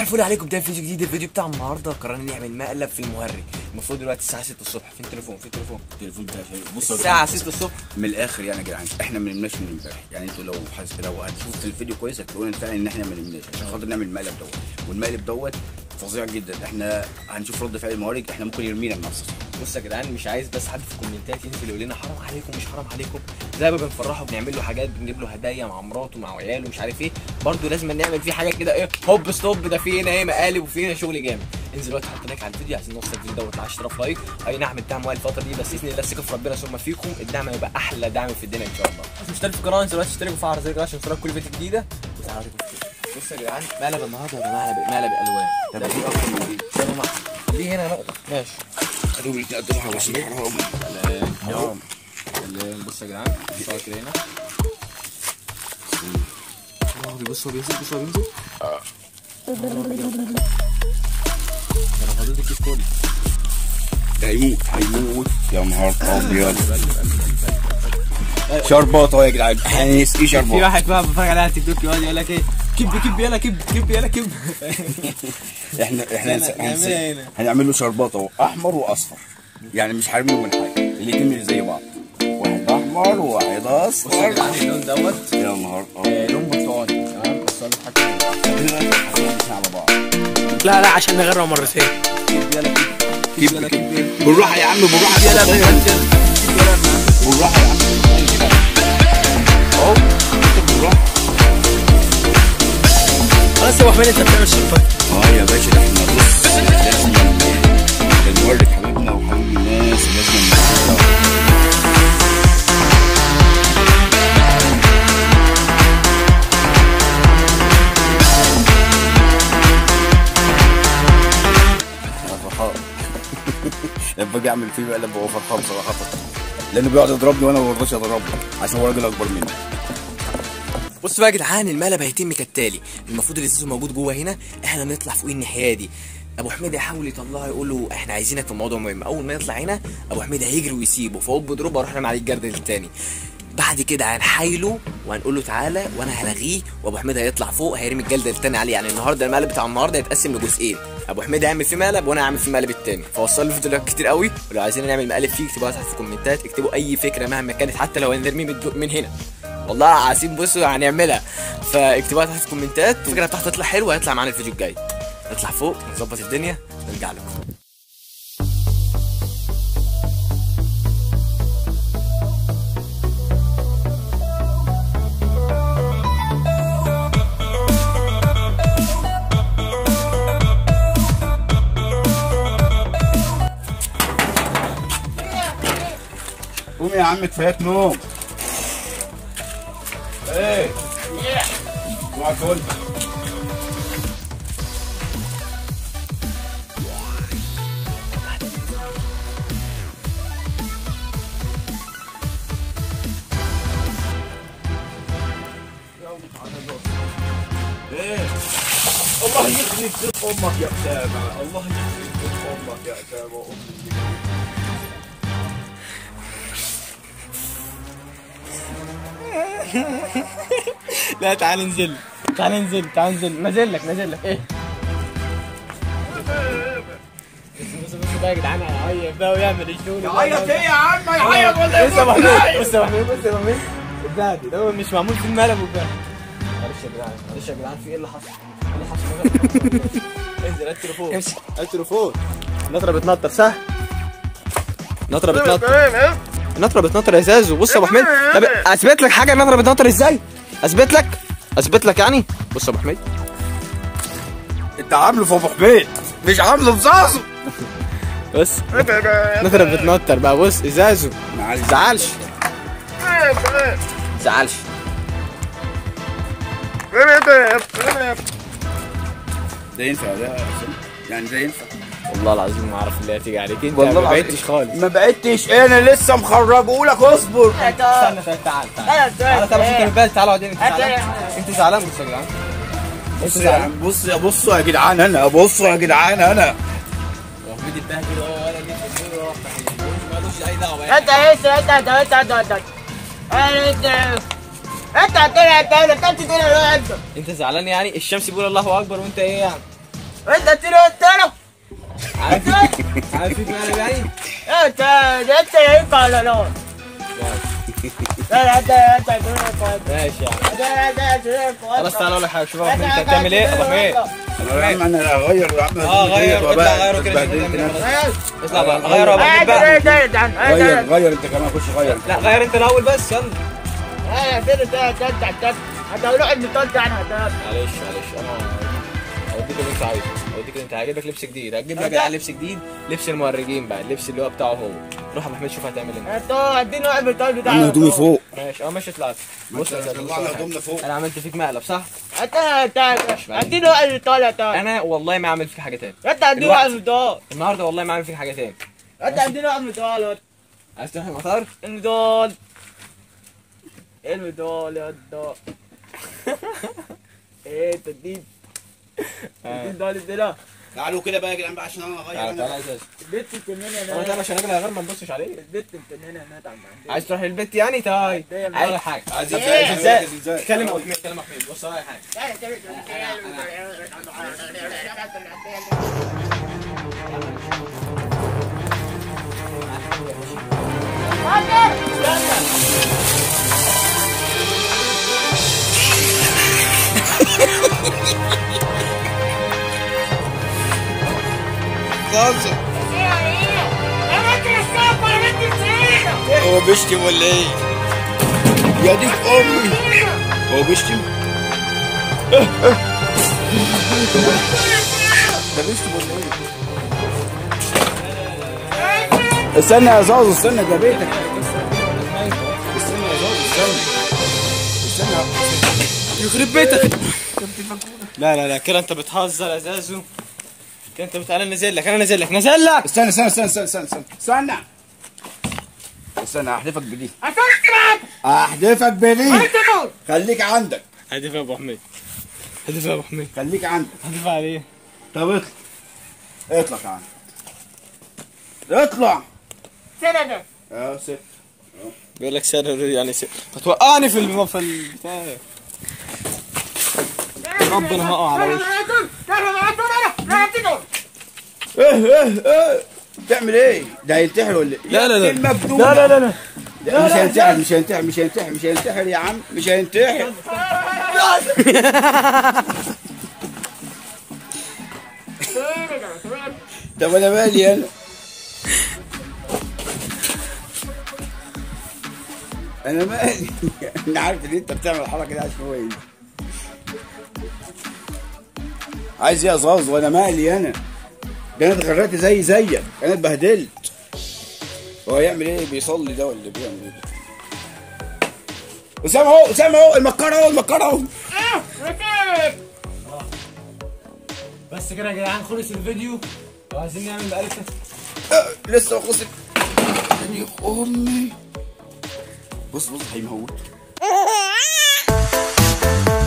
الفل عليكم ده فيديو جديد الفيديو بتاع النهارده قررنا نعمل مقلب في المهري المفروض دلوقتي الساعه 6 الصبح في التليفون في التليفون التليفون بتاعي شايف. بص يا الساعه جدعان، 6 الصبح من الاخر يعني يا جدعان احنا ما نمناش من امبارح يعني انتوا لو حس... لو هتشوفوا الفيديو كويس هتلاقوا فعلا ان احنا ما نمناش عشان خاطر نعمل المقلب دوت والمقلب دوت فظيع جدا احنا هنشوف رد فعل المهرج احنا ممكن يرمينا بنفسه بص يا جدعان مش عايز بس حد في الكومنتات ينزل يقول لنا حرام عليكم مش حرام عليكم زي ما بنفرحه بنعمل له حاجات بنجيب له هدايا مع مراته مع عياله مش عارف ايه برضه لازم نعمل فيه حاجات كده ايه هوب ستوب ده في هنا ايه مقالب وفي هنا شغل جامد انزل دلوقتي حط لايك على الفيديو عايزين نوصل الفيديو دوت ل 10000 لايك اي نعم الدعم واقع الفتره دي بس باذن الله الثقه في ربنا ثم فيكم الدعم هيبقى احلى دعم في الدنيا ان شاء الله بس مشترك في القناه انزل دلوقتي اشتركوا في عرض زي كده عشان يوصلك كل فيديو جديده وتعالوا عليكم بص يا جدعان مقلب النهارده يا جماعه مقلب الوان طب دي اكتر من دي ده يا جماعه دي هنا نقطه ماشي ادوا بيتقدموا على وشي حرام حرام اللي- بص يا جدعان صور كده هنا اه بيبص هو بينزل بص هو بينزل ده انا فاضل كيس كوري ده هيموت هيموت يا نهار ابيض شربات اهو يا جدعان هنسقي في شربات واحد بقى بتفرج عليها على تيك توك يقعد يقول لك ايه كب كب يلا كب كب يلا كب احنا احنا هنا- هنس- نعملها هنس- هنا. هنعمل له شربات اهو احمر واصفر يعني مش حارمين من حاجه الاثنين زي بعض واحد احمر وواحد بص يا اصفر جدعان اللون دوت يا نهار آه، ابيض لون برتقالي تمام بس اقول لك حاجه على بعض لا لا عشان نغيرها مرتين كب يلا كب كب يلا كب يلا بالراحه يا عم بالراحه يلا يا كب صغير. يلا بالراحه يا عم اهو بالراحه خلاص يا ابو حميد انت بتعمل شربات اه يا باشا ده احنا بص لازم إيه، نوري حبيبنا وحبيب الناس لازم نوريها. أنا فرحان لما باجي اعمل فيه بقلب ببقى فرحان صراحه لانه بيقعد يضربني وانا ما برضاش اضربه عشان هو راجل اكبر مني بص بقى يا جدعان المقلب هيتم كالتالي المفروض الازازو موجود جوه هنا احنا نطلع فوق الناحيه دي ابو حميد يحاول يطلعه يقول له احنا عايزينك في موضوع مهم اول ما يطلع هنا ابو حميد هيجري ويسيبه فهو بيضربه اروح رامي عليه الجرد التاني بعد كده هنحايله وهنقول له تعالى وانا هلغيه وابو حميد هيطلع فوق هيرمي الجلد التاني عليه يعني النهارده المقلب بتاع النهارده هيتقسم لجزئين ابو حميد هيعمل فيه مقلب وانا هعمل فيه مقلب التاني فوصل له فيديوهات كتير قوي ولو عايزين نعمل مقالب فيه اكتبوها تحت في الكومنتات اكتبوا اي فكره مهما كانت حتى لو هنرميه من من هنا والله عايزين بصوا هنعملها فاكتبوها تحت في الكومنتات الفكره بتاعتها تطلع حلوه هيطلع معانا الفيديو الجاي نطلع فوق نظبط الدنيا نرجع لكم قوم يا عم كفايات نوم ايه اوعى تقول ايه الله يخليك بيت امك يا اسامه الله يخليك بيت امك يا اسامه لا تعال انزل تعال انزل تعال انزل نازل لك نازل لك ايه بص بص بص بقى يا جدعان هيعيط بقى ويعمل الشغل ده. عيط ايه يا عم يعيط ولا بص يا ابو حميد بص يا ابو حميد بص يا ابو حميد الدهدي ده مش معمول في المقلب وبتاع معلش يا جدعان معلش يا جدعان في ايه اللي حصل؟ ايه اللي حصل؟ انزل هات التليفون امسك. هات التليفون النطره بتنطر صح؟ النطره بتنطر النطره بتنطر يا زازو بص يا ابو حميد طب اثبت لك حاجه النطره بتنطر ازاي؟ اثبت لك اثبت لك يعني بص يا ابو حميد انت عامله في ابو حميد مش عامله في زازو بص النطره بتنطر بقى بص ازازو معلش زعلش زعلش ده ينفع ده يعني ده ينفع والله العظيم ما اعرف اللي هتيجي عليك انت والله ما العظيم. بعدتش خالص ما بعدتش انا لسه مخرجه لك اصبر استنى تعال تعال تعال تعال تعال بص انت بالك تعال اقعد هنا انت زعلان انت زعلان بص يا جدعان بص يا عم بص يا بصوا يا جدعان انا بصوا يا جدعان انا وحميد اتبهدل اه ولا جيت الدنيا وراح مالوش اي دعوه يعني. انت ايه انت انت انت انت انت انت انت هتقول انت انت انت تقول انت انت زعلان يعني الشمس بيقول الله اكبر وانت ايه يعني انت تيرو تيرو عارف عارف فيك مقلب يعني انت انت ينفع ولا لا؟ لا لا انت انت تيرو ماشي يا عم انت انت تيرو خلاص تعالى اقول لك حاجه شوف انت بتعمل ايه ابو حميد انا يا عم انا اغير يا عم اه غير اطلع غيره كده شوف اتبهدلت تعمل نفسي. ايه اطلع بقى غيره ابو حميد بقى غير غير انت كمان خش غير لا غير انت الاول بس يلا انا كده ده ده ده ده هتقولوا ان طلت عنها ده معلش معلش انا اوديك اللي انت عايزه اوديك اللي انت هجيب لك لبس جديد هجيب لك بقى لبس جديد لبس المهرجين بقى اللبس اللي هو بتاعه هو روح يا ابو حميد شوف هتعمل ايه انت اديني واحد من الطلب بتاعك انا هدومي فوق ماشي اه ماشي اطلع بص يا سيدي، بص على طلعنا حاجة. هدومنا فوق انا عملت فيك مقلب صح انت انت اديني واحد من الطلب انا والله ما اعمل فيك حاجه تاني انت اديني الوقت. واحد من الطلب النهارده والله ما اعمل فيك حاجه تاني انت اديني واحد من الطلب عايز تروح المطار المدول المدول يا الدول ايه تدين تدين دول الدلا تعالوا كده بقى يا جدعان بقى عشان انا اغير تعالى انا تعالى اساس البت التنينة انا تعالى هناك عشان راجل غير ما نبصش عليه البت التنينة هناك عند عندي عايز تروح البيت يعني طيب ايه عايز حاجه عايز إيه؟ ازاي ازاي كلم ابو حميد كلم ابو حميد بص على حاجه هو بيشتم ولا ايه؟ يا ديك امي هو بيشتم؟ ده بيشتم ولا ايه؟ استنى يا زازو استنى ده بيتك استنى يا زازو استنى استنى يخرب بيتك لا لا لا كده انت بتهزر يا زازو كده انت بت... انا نازل لك انا نازل لك نازل لك استنى استنى استنى استنى استنى استنى استنى استنى احذفك بدي احذفك بدي خليك عندك هدف يا ابو حميد هدف يا ابو حميد خليك عندك هدف عليه طب اطلع اطلع تعال اطلع سنة اه ست بيقول لك سر يعني سر هتوقعني في الم... في البتاع ربنا هقع على وشي ايه ايه ايه تعمل ايه؟ ده هينتحر ولا ايه؟ لا لا لا. المبدون لا لا لا لا لا مش هينتحر مش هينتحر مش هينتحر مش هينتحر يا عم مش هينتحر طب انا مالي انا انا مالي انا عارف ان انت بتعمل الحركه دي عشان هو ايه عايز ايه يا زاز وانا مالي انا ده انا اتغرقت زي زيك انا اتبهدلت هو هيعمل ايه بيصلي ده ولا بيعمل ايه ده اسامه اهو اسامه اهو المكار اهو المكار اهو بس كده يا جدعان خلص الفيديو وعايزين نعمل بقى آه، لسه ما خلصت يا امي بص بص هيموت